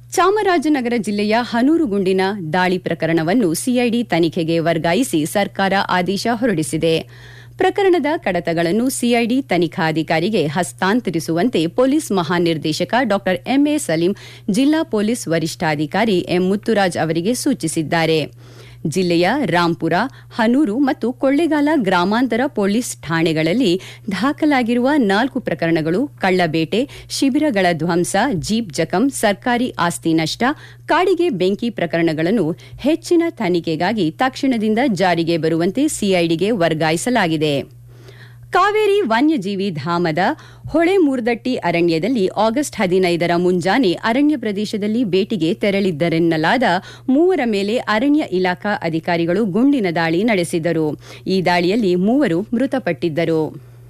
ಚಾಮರಾಜನಗರ ಜಿಲ್ಲೆಯ ಹನೂರು ಗುಂಡಿನ ದಾಳಿ ಪ್ರಕರಣವನ್ನು ಸಿಐಡಿ ತನಿಖೆಗೆ ವರ್ಗಾಯಿಸಿ ಸರ್ಕಾರ ಆದೇಶ ಹೊರಡಿಸಿದೆ ಪ್ರಕರಣದ ಕಡತಗಳನ್ನು ಸಿಐಡಿ ತನಿಖಾಧಿಕಾರಿಗೆ ಹಸ್ತಾಂತರಿಸುವಂತೆ ಪೊಲೀಸ್ ಮಹಾನಿರ್ದೇಶಕ ಡಾ ಎಂಎ ಸಲೀಂ ಜಿಲ್ಲಾ ಪೊಲೀಸ್ ವರಿಷ್ಠಾಧಿಕಾರಿ ಎಂ ಮುತ್ತುರಾಜ್ ಅವರಿಗೆ ಸೂಚಿಸಿದ್ದಾರೆ ಜಿಲ್ಲೆಯ ರಾಂಪುರ ಹನೂರು ಮತ್ತು ಕೊಳ್ಳೇಗಾಲ ಗ್ರಾಮಾಂತರ ಪೊಲೀಸ್ ಠಾಣೆಗಳಲ್ಲಿ ದಾಖಲಾಗಿರುವ ನಾಲ್ಕು ಪ್ರಕರಣಗಳು ಕಳ್ಳಬೇಟೆ ಶಿಬಿರಗಳ ಧ್ವಂಸ ಜೀಪ್ ಜಖಂ ಸರ್ಕಾರಿ ಆಸ್ತಿ ನಷ್ಟ ಕಾಡಿಗೆ ಬೆಂಕಿ ಪ್ರಕರಣಗಳನ್ನು ಹೆಚ್ಚಿನ ತನಿಖೆಗಾಗಿ ತಕ್ಷಣದಿಂದ ಜಾರಿಗೆ ಬರುವಂತೆ ಸಿಐಡಿಗೆ ವರ್ಗಾಯಿಸಲಾಗಿದೆ ಕಾವೇರಿ ವನ್ಯಜೀವಿ ಧಾಮದ ಹೊಳೆಮೂರ್ದಟ್ಟಿ ಅರಣ್ಯದಲ್ಲಿ ಆಗಸ್ಟ್ ಹದಿನೈದರ ಮುಂಜಾನೆ ಅರಣ್ಯ ಪ್ರದೇಶದಲ್ಲಿ ಭೇಟಿಗೆ ತೆರಳಿದ್ದರೆನ್ನಲಾದ ಮೂವರ ಮೇಲೆ ಅರಣ್ಯ ಇಲಾಖಾ ಅಧಿಕಾರಿಗಳು ಗುಂಡಿನ ದಾಳಿ ನಡೆಸಿದರು ಈ ದಾಳಿಯಲ್ಲಿ ಮೂವರು ಮೃತಪಟ್ಟಿದ್ದರು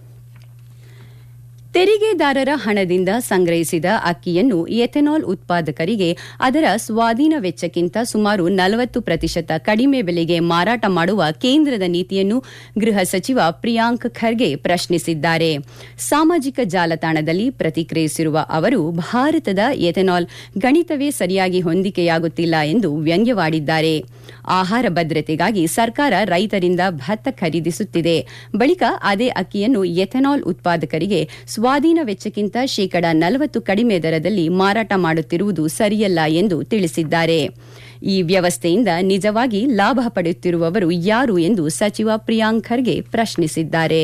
ತೆರಿಗೆದಾರರ ಹಣದಿಂದ ಸಂಗ್ರಹಿಸಿದ ಅಕ್ಕಿಯನ್ನು ಎಥೆನಾಲ್ ಉತ್ಪಾದಕರಿಗೆ ಅದರ ಸ್ವಾಧೀನ ವೆಚ್ಚಕ್ಕಿಂತ ಸುಮಾರು ನಲವತ್ತು ಪ್ರತಿಶತ ಕಡಿಮೆ ಬೆಲೆಗೆ ಮಾರಾಟ ಮಾಡುವ ಕೇಂದ್ರದ ನೀತಿಯನ್ನು ಗೃಹ ಸಚಿವ ಪ್ರಿಯಾಂಕ್ ಖರ್ಗೆ ಪ್ರಶ್ನಿಸಿದ್ದಾರೆ ಸಾಮಾಜಿಕ ಜಾಲತಾಣದಲ್ಲಿ ಪ್ರತಿಕ್ರಿಯಿಸಿರುವ ಅವರು ಭಾರತದ ಎಥೆನಾಲ್ ಗಣಿತವೇ ಸರಿಯಾಗಿ ಹೊಂದಿಕೆಯಾಗುತ್ತಿಲ್ಲ ಎಂದು ವ್ಯಂಗ್ಯವಾಡಿದ್ದಾರೆ ಆಹಾರ ಭದ್ರತೆಗಾಗಿ ಸರ್ಕಾರ ರೈತರಿಂದ ಭತ್ತ ಖರೀದಿಸುತ್ತಿದೆ ಬಳಿಕ ಅದೇ ಅಕ್ಕಿಯನ್ನು ಎಥೆನಾಲ್ ಉತ್ಪಾದಕರಿಗೆ ಸ್ವಾಧೀನ ವೆಚ್ಚಕ್ಕಿಂತ ಶೇಕಡಾ ನಲವತ್ತು ಕಡಿಮೆ ದರದಲ್ಲಿ ಮಾರಾಟ ಮಾಡುತ್ತಿರುವುದು ಸರಿಯಲ್ಲ ಎಂದು ತಿಳಿಸಿದ್ದಾರೆ ಈ ವ್ಯವಸ್ಥೆಯಿಂದ ನಿಜವಾಗಿ ಲಾಭ ಪಡೆಯುತ್ತಿರುವವರು ಯಾರು ಎಂದು ಸಚಿವ ಪ್ರಿಯಾಂಕ್ ಖರ್ಗೆ ಪ್ರಶ್ನಿಸಿದ್ದಾರೆ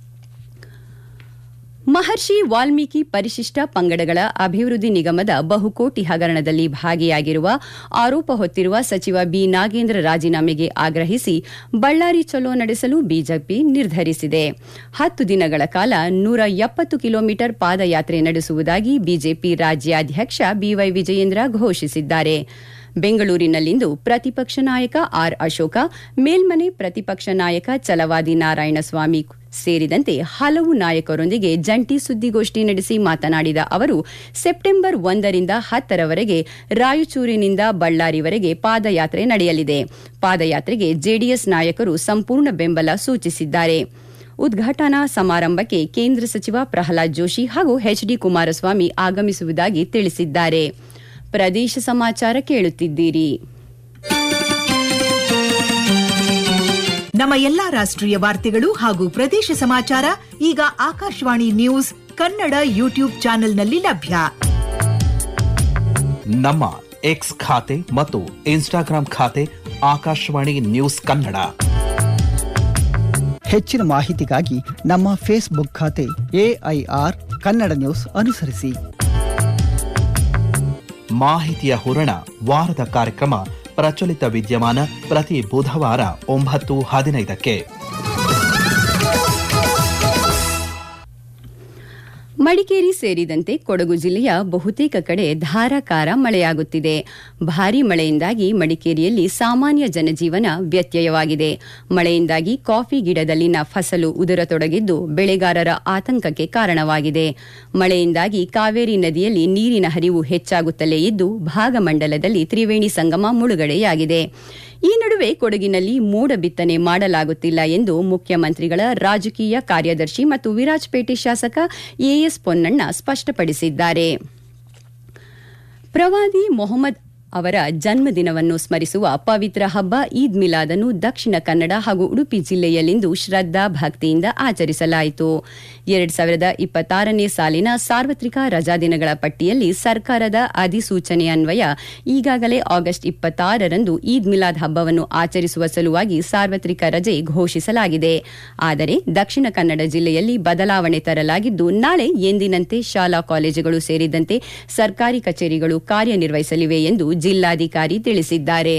ಮಹರ್ಷಿ ವಾಲ್ಮೀಕಿ ಪರಿಶಿಷ್ಟ ಪಂಗಡಗಳ ಅಭಿವೃದ್ಧಿ ನಿಗಮದ ಬಹುಕೋಟಿ ಹಗರಣದಲ್ಲಿ ಭಾಗಿಯಾಗಿರುವ ಆರೋಪ ಹೊತ್ತಿರುವ ಸಚಿವ ಬಿ ನಾಗೇಂದ್ರ ರಾಜೀನಾಮೆಗೆ ಆಗ್ರಹಿಸಿ ಬಳ್ಳಾರಿ ಚಲೋ ನಡೆಸಲು ಬಿಜೆಪಿ ನಿರ್ಧರಿಸಿದೆ ಹತ್ತು ದಿನಗಳ ಕಾಲ ನೂರ ಎಪ್ಪತ್ತು ಕಿಲೋಮೀಟರ್ ಪಾದಯಾತ್ರೆ ನಡೆಸುವುದಾಗಿ ಬಿಜೆಪಿ ರಾಜ್ಯಾಧ್ಯಕ್ಷ ಬಿವೈ ವಿಜಯೇಂದ್ರ ಘೋಷಿಸಿದ್ದಾರೆ ಬೆಂಗಳೂರಿನಲ್ಲಿಂದು ಪ್ರತಿಪಕ್ಷ ನಾಯಕ ಆರ್ ಅಶೋಕ ಮೇಲ್ಮನೆ ಪ್ರತಿಪಕ್ಷ ನಾಯಕ ಚಲವಾದಿ ನಾರಾಯಣಸ್ವಾಮಿ ಸೇರಿದಂತೆ ಹಲವು ನಾಯಕರೊಂದಿಗೆ ಜಂಟಿ ಸುದ್ದಿಗೋಷ್ಠಿ ನಡೆಸಿ ಮಾತನಾಡಿದ ಅವರು ಸೆಪ್ಟೆಂಬರ್ ಒಂದರಿಂದ ಹತ್ತರವರೆಗೆ ರಾಯಚೂರಿನಿಂದ ಬಳ್ಳಾರಿವರೆಗೆ ಪಾದಯಾತ್ರೆ ನಡೆಯಲಿದೆ ಪಾದಯಾತ್ರೆಗೆ ಜೆಡಿಎಸ್ ನಾಯಕರು ಸಂಪೂರ್ಣ ಬೆಂಬಲ ಸೂಚಿಸಿದ್ದಾರೆ ಉದ್ಘಾಟನಾ ಸಮಾರಂಭಕ್ಕೆ ಕೇಂದ್ರ ಸಚಿವ ಪ್ರಹ್ಲಾದ್ ಜೋಶಿ ಹಾಗೂ ಎಚ್ಡಿ ಕುಮಾರಸ್ವಾಮಿ ಆಗಮಿಸುವುದಾಗಿ ತಿಳಿಸಿದ್ದಾರೆ ಪ್ರದೇಶ ಸಮಾಚಾರ ಕೇಳುತ್ತಿದ್ದೀರಿ ನಮ್ಮ ಎಲ್ಲಾ ರಾಷ್ಟ್ರೀಯ ವಾರ್ತೆಗಳು ಹಾಗೂ ಪ್ರದೇಶ ಸಮಾಚಾರ ಈಗ ಆಕಾಶವಾಣಿ ನ್ಯೂಸ್ ಕನ್ನಡ ಯೂಟ್ಯೂಬ್ ಚಾನೆಲ್ನಲ್ಲಿ ಲಭ್ಯ ನಮ್ಮ ಎಕ್ಸ್ ಖಾತೆ ಮತ್ತು ಇನ್ಸ್ಟಾಗ್ರಾಂ ಖಾತೆ ಆಕಾಶವಾಣಿ ನ್ಯೂಸ್ ಕನ್ನಡ ಹೆಚ್ಚಿನ ಮಾಹಿತಿಗಾಗಿ ನಮ್ಮ ಫೇಸ್ಬುಕ್ ಖಾತೆ ಎಐಆರ್ ಕನ್ನಡ ನ್ಯೂಸ್ ಅನುಸರಿಸಿ ಮಾಹಿತಿಯ ಹೂರಣ ವಾರದ ಕಾರ್ಯಕ್ರಮ ಪ್ರಚಲಿತ ವಿದ್ಯಮಾನ ಪ್ರತಿ ಬುಧವಾರ ಒಂಬತ್ತು ಹದಿನೈದಕ್ಕೆ ಮಡಿಕೇರಿ ಸೇರಿದಂತೆ ಕೊಡಗು ಜಿಲ್ಲೆಯ ಬಹುತೇಕ ಕಡೆ ಧಾರಾಕಾರ ಮಳೆಯಾಗುತ್ತಿದೆ ಭಾರೀ ಮಳೆಯಿಂದಾಗಿ ಮಡಿಕೇರಿಯಲ್ಲಿ ಸಾಮಾನ್ಯ ಜನಜೀವನ ವ್ಯತ್ಯಯವಾಗಿದೆ ಮಳೆಯಿಂದಾಗಿ ಕಾಫಿ ಗಿಡದಲ್ಲಿನ ಫಸಲು ಉದುರತೊಡಗಿದ್ದು ಬೆಳೆಗಾರರ ಆತಂಕಕ್ಕೆ ಕಾರಣವಾಗಿದೆ ಮಳೆಯಿಂದಾಗಿ ಕಾವೇರಿ ನದಿಯಲ್ಲಿ ನೀರಿನ ಹರಿವು ಹೆಚ್ಚಾಗುತ್ತಲೇ ಇದ್ದು ಭಾಗಮಂಡಲದಲ್ಲಿ ತ್ರಿವೇಣಿ ಸಂಗಮ ಮುಳುಗಡೆಯಾಗಿದೆ ಈ ನಡುವೆ ಕೊಡಗಿನಲ್ಲಿ ಮೋಡ ಬಿತ್ತನೆ ಮಾಡಲಾಗುತ್ತಿಲ್ಲ ಎಂದು ಮುಖ್ಯಮಂತ್ರಿಗಳ ರಾಜಕೀಯ ಕಾರ್ಯದರ್ಶಿ ಮತ್ತು ವಿರಾಜಪೇಟೆ ಶಾಸಕ ಎಎಸ್ ಪೊನ್ನಣ್ಣ ಸ್ಪಷ್ಟಪಡಿಸಿದ್ದಾರೆ ಪ್ರವಾದಿ ಮೊಹಮ್ಮದ್ ಅವರ ಜನ್ಮದಿನವನ್ನು ಸ್ಮರಿಸುವ ಪವಿತ್ರ ಹಬ್ಬ ಈದ್ ಮಿಲಾದನ್ನು ದಕ್ಷಿಣ ಕನ್ನಡ ಹಾಗೂ ಉಡುಪಿ ಜಿಲ್ಲೆಯಲ್ಲಿಂದು ಶ್ರದ್ದಾ ಭಕ್ತಿಯಿಂದ ಆಚರಿಸಲಾಯಿತು ಎರಡ್ ಸಾವಿರದ ಇಪ್ಪತ್ತಾರನೇ ಸಾಲಿನ ಸಾರ್ವತ್ರಿಕ ರಜಾದಿನಗಳ ಪಟ್ಟಿಯಲ್ಲಿ ಸರ್ಕಾರದ ಅಧಿಸೂಚನೆ ಅನ್ವಯ ಈಗಾಗಲೇ ಆಗಸ್ಟ್ ಇಪ್ಪತ್ತಾರರಂದು ಈದ್ ಮಿಲಾದ್ ಹಬ್ಬವನ್ನು ಆಚರಿಸುವ ಸಲುವಾಗಿ ಸಾರ್ವತ್ರಿಕ ರಜೆ ಘೋಷಿಸಲಾಗಿದೆ ಆದರೆ ದಕ್ಷಿಣ ಕನ್ನಡ ಜಿಲ್ಲೆಯಲ್ಲಿ ಬದಲಾವಣೆ ತರಲಾಗಿದ್ದು ನಾಳೆ ಎಂದಿನಂತೆ ಶಾಲಾ ಕಾಲೇಜುಗಳು ಸೇರಿದಂತೆ ಸರ್ಕಾರಿ ಕಚೇರಿಗಳು ಕಾರ್ಯನಿರ್ವಹಿಸಲಿವೆ ಎಂದು ಜಿಲ್ಲಾಧಿಕಾರಿ ತಿಳಿಸಿದ್ದಾರೆ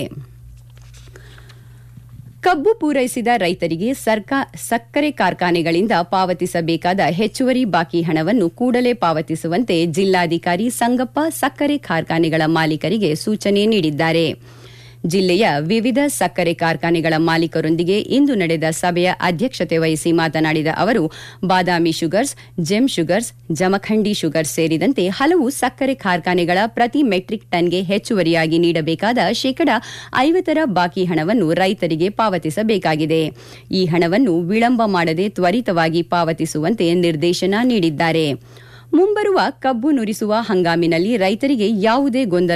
ಕಬ್ಬು ಪೂರೈಸಿದ ರೈತರಿಗೆ ಸಕ್ಕರೆ ಕಾರ್ಖಾನೆಗಳಿಂದ ಪಾವತಿಸಬೇಕಾದ ಹೆಚ್ಚುವರಿ ಬಾಕಿ ಹಣವನ್ನು ಕೂಡಲೇ ಪಾವತಿಸುವಂತೆ ಜಿಲ್ಲಾಧಿಕಾರಿ ಸಂಗಪ್ಪ ಸಕ್ಕರೆ ಕಾರ್ಖಾನೆಗಳ ಮಾಲೀಕರಿಗೆ ಸೂಚನೆ ನೀಡಿದ್ದಾರೆ ಜಿಲ್ಲೆಯ ವಿವಿಧ ಸಕ್ಕರೆ ಕಾರ್ಖಾನೆಗಳ ಮಾಲೀಕರೊಂದಿಗೆ ಇಂದು ನಡೆದ ಸಭೆಯ ಅಧ್ಯಕ್ಷತೆ ವಹಿಸಿ ಮಾತನಾಡಿದ ಅವರು Badami sugars Gem sugars Jamkhandi sugars ಸೇರಿದಂತೆ ಹಲವು ಸಕ್ಕರೆ ಕಾರ್ಖಾನೆಗಳ ಪ್ರತಿ ಮೆಟ್ರಿಕ್ ಟನ್ಗೆ ಹೆಚ್ಚುವರಿಯಾಗಿ ನೀಡಬೇಕಾದ ಶೇಕಡ ಐವತ್ತರ ಬಾಕಿ ಹಣವನ್ನು ರೈತರಿಗೆ ಪಾವತಿಸಬೇಕಾಗಿದೆ ಈ ಹಣವನ್ನು ವಿಳಂಬ ಮಾಡದೆ ತ್ವರಿತವಾಗಿ ಪಾವತಿಸುವಂತೆ ನಿರ್ದೇಶನ ನೀಡಿದ್ದಾರೆ ಮುಂಬರುವ ಕಬ್ಬು ನುರಿಸುವ ಹಂಗಾಮಿನಲ್ಲಿ ರೈತರಿಗೆ ಯಾವುದೇ ಗೊಂದಲ